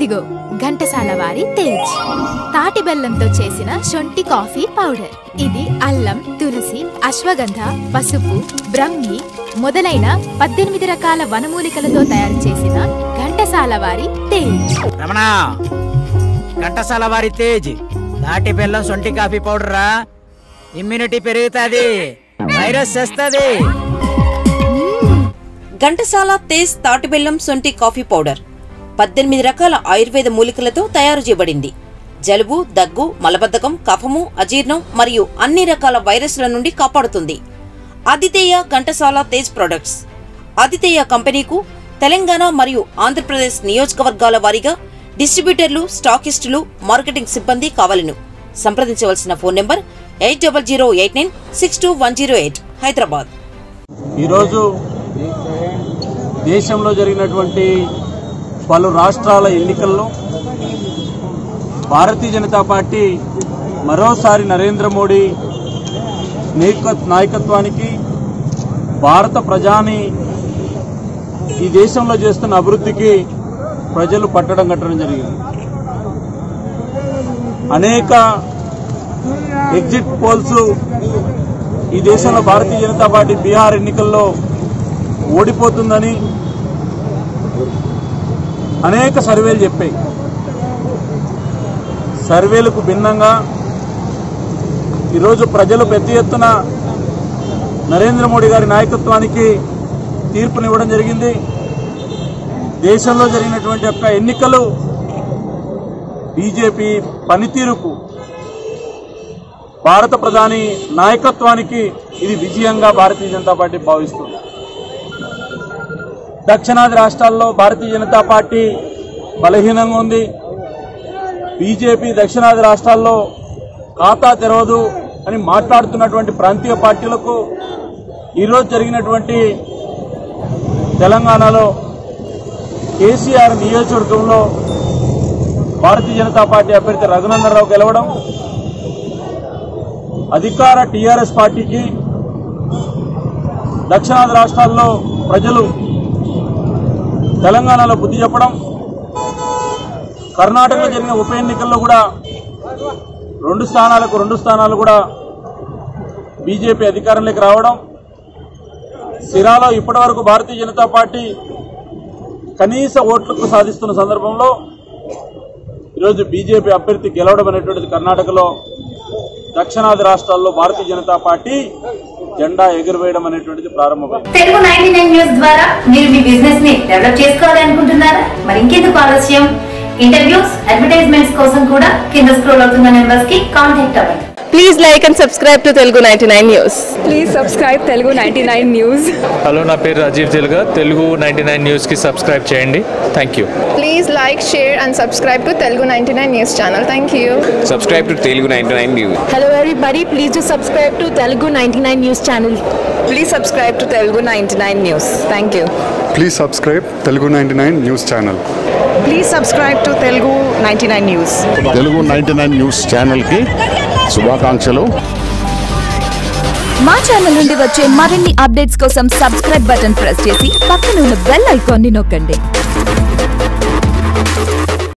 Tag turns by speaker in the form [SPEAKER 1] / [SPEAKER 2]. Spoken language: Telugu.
[SPEAKER 1] ఇదిగో ఘంటసాల వారి తేజ్ తాటి బెల్లంతో చేసిన శొంఠి కాఫీ పౌడర్ ఇది అల్లం తులసి అశ్వగంధ పసుపు బ్రహ్మి మొదలైన పద్దెనిమిది రకాల వనమూలికలతో తయారు చేసిన ఘంటసాల వారి తేజ్
[SPEAKER 2] రమణ ఘంటసాల వారి తేజ్ తాటి బెల్లం సొంటి కాఫీ పౌడరా ఇమ్యూనిటీ పెరుగుతుంది వైరస్ వస్తుంది
[SPEAKER 3] ఘంటసాల తేజ్ తాటి బెల్లం సొంటి కాఫీ పౌడర్ పద్దెనిమిది రకాల ఆయుర్వేద మూలికలతో తయారు చేయబడింది జలుబు దగ్గు మలబద్ధకం కఫము అజీర్ణం మరియు అన్ని రకాల వైరస్ల నుండి కాపాడుతుంది ఆదితేయ ఘంటసాల తేజ్ ప్రొడక్ట్స్ ఆదితేయ కంపెనీకు తెలంగాణ మరియు ఆంధ్రప్రదేశ్ నియోజకవర్గాల వారీగా డిస్ట్రిబ్యూటర్లు స్టాకిస్టులు మార్కెటింగ్ సిబ్బంది కావాలను సంప్రదించవలసిన phone number eight double zero eight nine six two one zero eight Hyderabad
[SPEAKER 4] ఈరోజు దేశంలో జరిగినటువంటి పలు రాష్ట్రాల ఎన్నికల్లో భారతీయ జనతా పార్టీ మరోసారి నరేంద్ర మోడీ నేక- నాయకత్వానికి భారత ప్రజాని ఈ దేశంలో చేస్తున్న అభివృద్ధికి ప్రజలు పట్టడం కట్టడం జరిగింది అనేక ఎగ్జిట్ పోల్స్ ఈ దేశంలో భారతీయ జనతా పార్టీ బీహార్ ఎన్నికల్లో ఓడిపోతుందని అనేక సర్వేలు చెప్పాయి సర్వేలకు భిన్నంగా ఈరోజు ప్రజలు పెద్ద ఎత్తున నరేంద్ర మోడీ గారి నాయకత్వానికి తీర్పునివ్వడం జరిగింది దేశంలో జరిగినటువంటి యొక్క ఎన్నికలు బీజేపీ పనితీరుకు భారత ప్రధాని నాయకత్వానికి ఇది విజయంగా భారతీయ జనతా పార్టీ భావిస్తుంది దక్షిణాది రాష్ట్రాల్లో భారతీయ జనతా పార్టీ బలహీనంగా ఉంది బీజేపీ దక్షిణాది రాష్ట్రాల్లో ఖాతా తెరవదు అని మాట్లాడుతున్నటువంటి ప్రాంతీయ పార్టీలకు ఈరోజు జరిగినటువంటి తెలంగాణలో కేసీఆర్ నియోజకవర్గంలో భారతీయ జనతా పార్టీ అభ్యర్థి రఘునందన్ రావు గెలవడం అధికార టీఆర్ఎస్ పార్టీకి దక్షిణాది రాష్ట్రాల్లో ప్రజలు తెలంగాణలో బుద్ధి చెప్పడం కర్ణాటకలో జరిగిన ఉప ఎన్నికల్లో కూడా రెండు స్థానాలకు రెండు స్థానాలు కూడా బీజేపీ అధికారంలోకి రావడం సిరాలో ఇప్పటివరకు భారతీయ జనతా పార్టీ కనీస ఓట్లకు సాధిస్తున్న సందర్భంలో ఈరోజు బీజేపీ అభ్యర్థి గెలవడం అనేటువంటిది కర్ణాటకలో దక్షిణాది రాష్ట్రాల్లో భారతీయ జనతా పార్టీ జెండా ఎగురవేయడం అనేటువంటిది ప్రారంభమైంది
[SPEAKER 5] తెలుగు నైన్టీ నైన్ న్యూస్ ద్వారా మీరు మీ బిజినెస్ ని డెవలప్ చేసుకోవాలనుకుంటున్నారా మరి ఇంకెందుకు ఆలస్యం ఇంటర్వ్యూస్ అడ్వర్టైజ్మెంట్స్ కోసం కూడా కింద స్క్రోల్ అవుతున్న నెంబర్స్ కి కాంటాక్ట్ అవ్వండి
[SPEAKER 6] Please like and subscribe to Telugu 99 News.
[SPEAKER 7] Please subscribe Telugu ninety nine news
[SPEAKER 8] hello నా పేరు రాజీవ్ తెలుగా తెలుగు నైంటీ నైన్ న్యూస్కి సబ్స్క్రైబ్ చేయండి thank you
[SPEAKER 6] Please like, share and subscribe to Telugu 99 News channel. Thank you.
[SPEAKER 9] subscribe to Telugu 99 News.
[SPEAKER 10] Hello everybody, please do subscribe to Telugu 99 News channel.
[SPEAKER 6] Please subscribe to Telugu 99 News. Thank you.
[SPEAKER 11] Please subscribe Telugu ninety nine news channel
[SPEAKER 7] please subscribe to Telugu ninety nine news
[SPEAKER 11] Telugu ninety nine news ఛానల్కి శుభాకాంక్షలు
[SPEAKER 10] మా ఛానల్ నుండి వచ్చే మరిన్ని అప్డేట్స్ కోసం సబ్స్క్రైబ్ బటన్ ప్రెస్ చేసి పక్కన ఉన్న బెల్ ఐకాన్ని నొక్కండి